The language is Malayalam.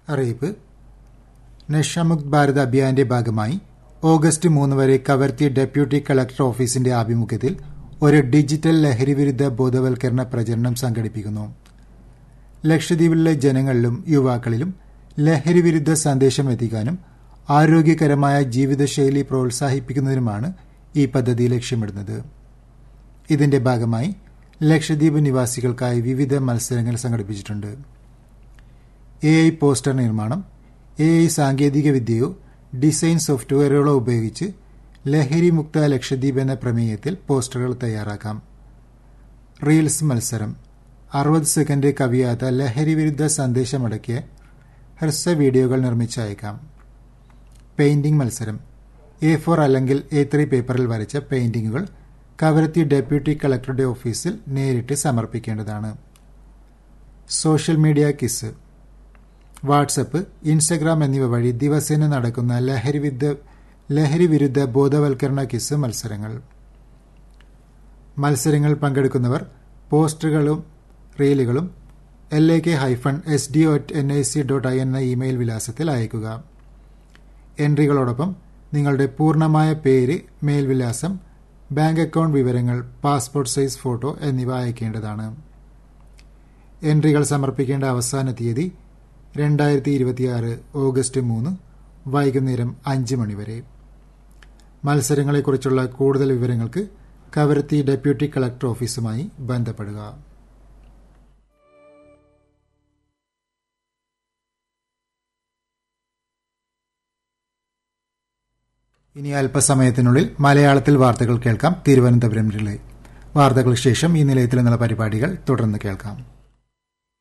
അറിയിപ്പ് നഷമുക്ത് ഭാരത് അഭിയാന്റെ ഭാഗമായി ഓഗസ്റ്റ് മൂന്ന് വരെ കവർത്തി ഡെപ്യൂട്ടി കളക്ടർ ഓഫീസിന്റെ ആഭിമുഖ്യത്തിൽ ഒരു ഡിജിറ്റൽ ലഹരിവിരുദ്ധ ബോധവൽക്കരണ പ്രചരണം സംഘടിപ്പിക്കുന്നു ലക്ഷദ്വീപിലെ ജനങ്ങളിലും യുവാക്കളിലും ലഹരിവിരുദ്ധ സന്ദേശം എത്തിക്കാനും ആരോഗ്യകരമായ ജീവിതശൈലി പ്രോത്സാഹിപ്പിക്കുന്നതിനുമാണ് ഈ പദ്ധതി ലക്ഷ്യമിടുന്നത് ഇതിന്റെ ഭാഗമായി ലക്ഷദ്വീപ് നിവാസികൾക്കായി വിവിധ മത്സരങ്ങൾ സംഘടിപ്പിച്ചിട്ടുണ്ട് എ ഐ പോസ്റ്റർ നിർമ്മാണം എ ഐ സാങ്കേതിക വിദ്യയോ ഡിസൈൻ സോഫ്റ്റ്വെയറുകളോ ഉപയോഗിച്ച് ലഹരി മുക്ത ലക്ഷദ്വീപ് എന്ന പ്രമേയത്തിൽ പോസ്റ്ററുകൾ തയ്യാറാക്കാം റീൽസ് മത്സരം അറുപത് സെക്കൻഡ് കവിയാത്ത ലഹരിവിരുദ്ധ സന്ദേശമടക്കിയ ഹ്രസ്വ വീഡിയോകൾ നിർമ്മിച്ചയക്കാം പെയിന്റിംഗ് മത്സരം എ ഫോർ അല്ലെങ്കിൽ എ ത്രീ പേപ്പറിൽ വരച്ച പെയിന്റിംഗുകൾ കവരത്തി ഡെപ്യൂട്ടി കളക്ടറുടെ ഓഫീസിൽ നേരിട്ട് സമർപ്പിക്കേണ്ടതാണ് സോഷ്യൽ മീഡിയ കിസ് വാട്സപ്പ് ഇൻസ്റ്റഗ്രാം എന്നിവ വഴി ദിവസേന നടക്കുന്ന ലഹരിവിരുദ്ധ ലഹരിവിരുദ്ധ ബോധവൽക്കരണ കിസ് മത്സരങ്ങൾ മത്സരങ്ങൾ പങ്കെടുക്കുന്നവർ പോസ്റ്ററുകളും റീലുകളും L A K hyphen S D O N I C dot I എന്ന ഇമെയിൽ വിലാസത്തിൽ അയക്കുക എൻട്രികളോടൊപ്പം നിങ്ങളുടെ പൂർണ്ണമായ പേര് മേൽവിലാസം ബാങ്ക് അക്കൗണ്ട് വിവരങ്ങൾ പാസ്പോർട്ട് സൈസ് ഫോട്ടോ എന്നിവ അയക്കേണ്ടതാണ് എൻട്രികൾ സമർപ്പിക്കേണ്ട അവസാന തീയതി രണ്ടായിരത്തി ഇരുപത്തിയാറ് ഓഗസ്റ്റ് മൂന്ന് വൈകുന്നേരം അഞ്ച് മണിവരെ മത്സരങ്ങളെക്കുറിച്ചുള്ള കൂടുതൽ വിവരങ്ങൾക്ക് കവരത്തി ഡെപ്യൂട്ടി കളക്ടർ ഓഫീസുമായി ബന്ധപ്പെടുക ഇനി അല്പസമയത്തിനുള്ളിൽ മലയാളത്തിൽ വാർത്തകൾ കേൾക്കാം തിരുവനന്തപുരം ജില്ലയിൽ വാർത്തകൾക്ക് ശേഷം ഈ നിലയത്തിൽ നിന്നുള്ള പരിപാടികൾ തുടർന്ന് കേൾക്കാം